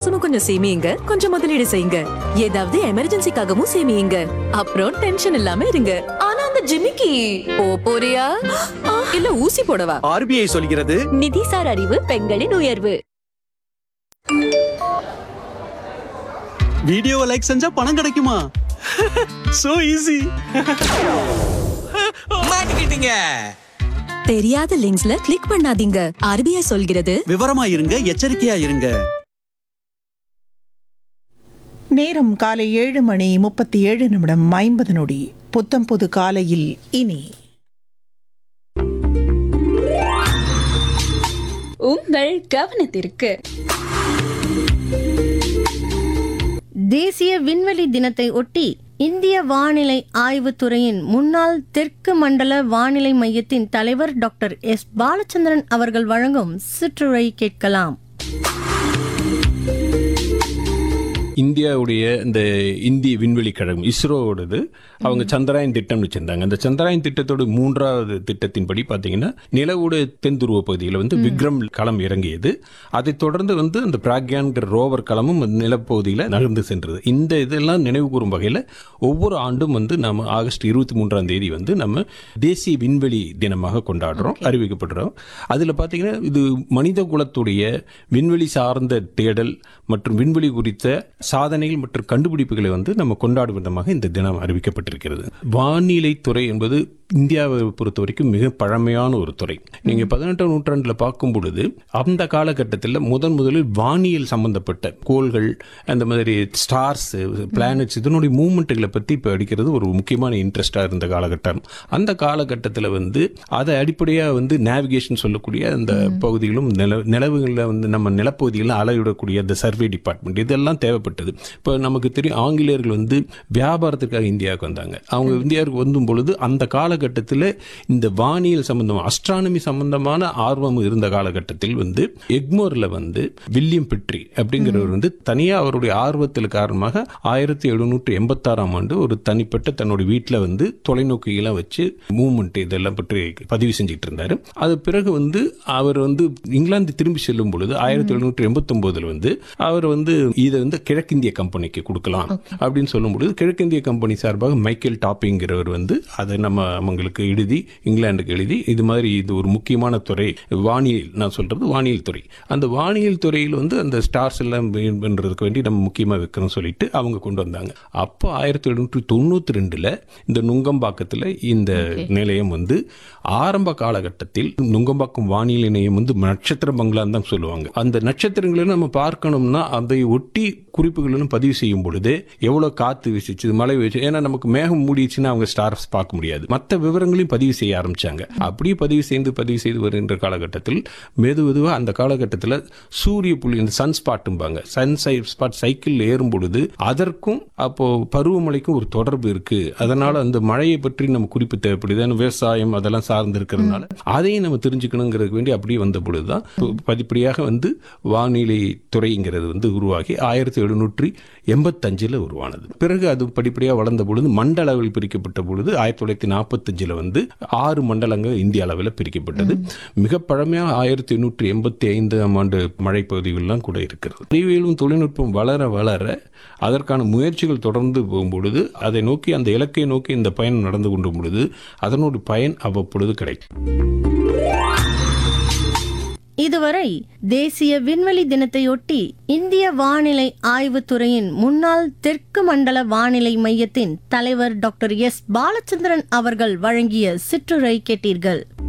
மாசமும் கொஞ்சம் சேமியுங்க கொஞ்சம் முதலீடு செய்யுங்க ஏதாவது எமர்ஜென்சிக்காகவும் சேமியுங்க அப்புறம் டென்ஷன் இல்லாம இருங்க ஆனா அந்த ஜிமிக்கி போ போறியா இல்ல ஊசி போடவா ஆர்பிஐ சொல்கிறது நிதிசார் அறிவு பெண்களின் உயர்வு வீடியோவை லைக் செஞ்சா பணம் கிடைக்குமா சோ ஈஸி மாட்டிக்கிட்டீங்க தெரியாத லிங்க்ஸ்ல கிளிக் பண்ணாதீங்க ஆர்பிஐ சொல்கிறது விவரமா இருங்க எச்சரிக்கையா இருங்க நேரம் காலை ஏழு மணி முப்பத்தி ஏழு நிமிடம் ஐம்பது நொடி புத்தம் புது காலையில் இனி உங்கள் கவனத்திற்கு தேசிய விண்வெளி தினத்தை ஒட்டி இந்திய வானிலை ஆய்வுத்துறையின் முன்னாள் தெற்கு மண்டல வானிலை மையத்தின் தலைவர் டாக்டர் எஸ் பாலச்சந்திரன் அவர்கள் வழங்கும் சிற்றுரை கேட்கலாம் இந்தியாவுடைய இந்த இந்திய விண்வெளி கழகம் இஸ்ரோவோடது அவங்க சந்திராயன் திட்டம் வச்சிருந்தாங்க அந்த சந்திராயன் திட்டத்தோட மூன்றாவது திட்டத்தின்படி பார்த்தீங்கன்னா நிலவோட தென் துருவ பகுதியில் வந்து விக்ரம் களம் இறங்கியது அதைத் தொடர்ந்து வந்து அந்த பிராக்யான்கிற ரோவர் களமும் அந்த நிலப்பகுதியில் நகர்ந்து சென்றது இந்த இதெல்லாம் நினைவு கூறும் வகையில் ஒவ்வொரு ஆண்டும் வந்து நம்ம ஆகஸ்ட் இருபத்தி மூன்றாம் தேதி வந்து நம்ம தேசிய விண்வெளி தினமாக கொண்டாடுறோம் அறிவிக்கப்படுறோம் அதில் பார்த்தீங்கன்னா இது மனித குலத்துடைய விண்வெளி சார்ந்த தேடல் மற்றும் விண்வெளி குறித்த சாதனைகள் மற்றும் கண்டுபிடிப்புகளை வந்து நம்ம கொண்டாடும் விதமாக இந்த தினம் அறிவிக்கப்பட்டிருக்கிறது வானிலை துறை என்பது இந்தியாவை பொறுத்த வரைக்கும் மிக பழமையான ஒரு துறை நீங்க பதினெட்டாம் நூற்றாண்டுல பார்க்கும் பொழுது அந்த காலகட்டத்தில் முதன் முதலில் வானியல் சம்பந்தப்பட்ட கோள்கள் அந்த மாதிரி ஸ்டார்ஸ் பிளானட்ஸ் இதனுடைய மூமெண்ட்டுகளை பத்தி இப்போ அடிக்கிறது ஒரு முக்கியமான இன்ட்ரெஸ்டா இருந்த காலகட்டம் அந்த காலகட்டத்தில் வந்து அதை அடிப்படையாக வந்து நேவிகேஷன் சொல்லக்கூடிய அந்த பகுதிகளும் நில நிலவுகளில் வந்து நம்ம நிலப்பகுதிகளில் அலையிடக்கூடிய அந்த சர்வே டிபார்ட்மெண்ட் இதெல்லாம் தேவைப்பட்டது இப்போ நமக்கு தெரியும் ஆங்கிலேயர்கள் வந்து வியாபாரத்துக்காக இந்தியாவுக்கு வந்தாங்க அவங்க இந்தியாவுக்கு வந்தும் பொழுது அந்த காலகட்டத்தில் இந்த வானியல் சம்பந்தமாக அஸ்ட்ரானமி சம்பந்தமான ஆர்வம் இருந்த காலகட்டத்தில் வந்து எக்மோரில் வந்து வில்லியம் பெட்ரி அப்படிங்கிறவர் வந்து தனியாக அவருடைய ஆர்வத்தில் காரணமாக ஆயிரத்தி எழுநூற்றி எண்பத்தாறாம் ஆண்டு ஒரு தனிப்பட்ட தன்னுடைய வீட்டில் வந்து தொலைநோக்கியெல்லாம் வச்சு மூவ்மெண்ட் இதெல்லாம் பற்றி பதிவு செஞ்சுட்டு இருந்தாரு அது பிறகு வந்து அவர் வந்து இங்கிலாந்து திரும்பி செல்லும் பொழுது ஆயிரத்தி எழுநூற்றி எண்பத்தொன்பதுல வந்து அவர் வந்து இதை வந்து கிழக்கிந்திய கம்பெனிக்கு கொடுக்கலாம் அப்படின்னு சொல்லும் பொழுது கிழக்கிந்திய கம்பெனி சார்பாக மைக்கேல் டாப்பிங்கிறவர் வந்து அதை நம்ம அவங்களுக்கு எழுதி இங்கிலாந்துக்கு எழுதி இது மாதிரி இது ஒரு முக்கியமான துறை வானியல் நான் சொல்றது வானியல் துறை அந்த வானியல் துறையில் வந்து அந்த ஸ்டார்ஸ் எல்லாம் பண்றதுக்கு வேண்டி நம்ம முக்கியமாக வைக்கணும்னு சொல்லிட்டு அவங்க கொண்டு வந்தாங்க அப்போ ஆயிரத்தி எழுநூற்றி தொண்ணூற்றி ரெண்டில் இந்த நுங்கம்பாக்கத்தில் இந்த நிலையம் வந்து ஆரம்ப காலகட்டத்தில் நுங்கம்பாக்கம் வானிலை நிலையம் வந்து நட்சத்திர பங்களான்னு தான் சொல்லுவாங்க அந்த நட்சத்திரங்களை நம்ம பார்க்கணும்னா அதை ஒட்டி குறிப்புகளும் பதிவு செய்யும் பொழுது எவ்வளவு காத்து வீசிச்சு மழை வீச்சு ஏன்னா நமக்கு மேகம் மூடிச்சுன்னா அவங்க ஸ்டார்ஸ் பார்க்க முடியாது மற்ற விவரங்களையும் பதிவு செய்ய ஆரம்பிச்சாங்க அப்படியே பதிவு செய்து பதிவு செய்து வருகின்ற காலகட்டத்தில் மெது மெதுவாக அந்த காலகட்டத்தில் சூரிய புள்ளி இந்த சன் ஸ்பாட்டும்பாங்க சன் ஸ்பாட் சைக்கிள் ஏறும் பொழுது அதற்கும் அப்போ பருவமழைக்கும் ஒரு தொடர்பு இருக்கு அதனால அந்த மழையை பற்றி நம்ம குறிப்பு தேவைப்படுது ஏன்னா விவசாயம் அதெல்லாம் சார்ந்து இருக்கிறதுனால அதையும் நம்ம தெரிஞ்சுக்கணுங்கிறதுக்கு வேண்டி அப்படியே வந்த பொழுதுதான் படிப்படியாக வந்து வானிலை துறைங்கிறது வந்து உருவாகி ஆயிரத்தி எழுநூற்றி எண்பத்தஞ்சில் உருவானது பிறகு அது படிப்படியாக வளர்ந்த பொழுது மண்டல அளவில் பிரிக்கப்பட்ட பொழுது ஆயிரத்தி தொள்ளாயிரத்தி நாற்பத்தஞ்சில் வந்து ஆறு மண்டலங்கள் இந்திய அளவில் பிரிக்கப்பட்டது மிக பழமையாக ஆயிரத்தி எண்ணூற்றி எண்பத்தி ஐந்தாம் ஆண்டு மழைப்பகுதிகள்லாம் கூட இருக்கிறது அறிவியலும் தொழில்நுட்பம் வளர வளர அதற்கான முயற்சிகள் தொடர்ந்து போகும்பொழுது அதை நோக்கி அந்த இலக்கை நோக்கி இந்த பயணம் நடந்து கொண்டும் பொழுது அதனோட பயன் அவ்வப்பொழுது கிடைக்கும் இதுவரை தேசிய விண்வெளி தினத்தையொட்டி இந்திய வானிலை ஆய்வுத்துறையின் முன்னாள் தெற்கு மண்டல வானிலை மையத்தின் தலைவர் டாக்டர் எஸ் பாலச்சந்திரன் அவர்கள் வழங்கிய சிற்றுரை கேட்டீர்கள்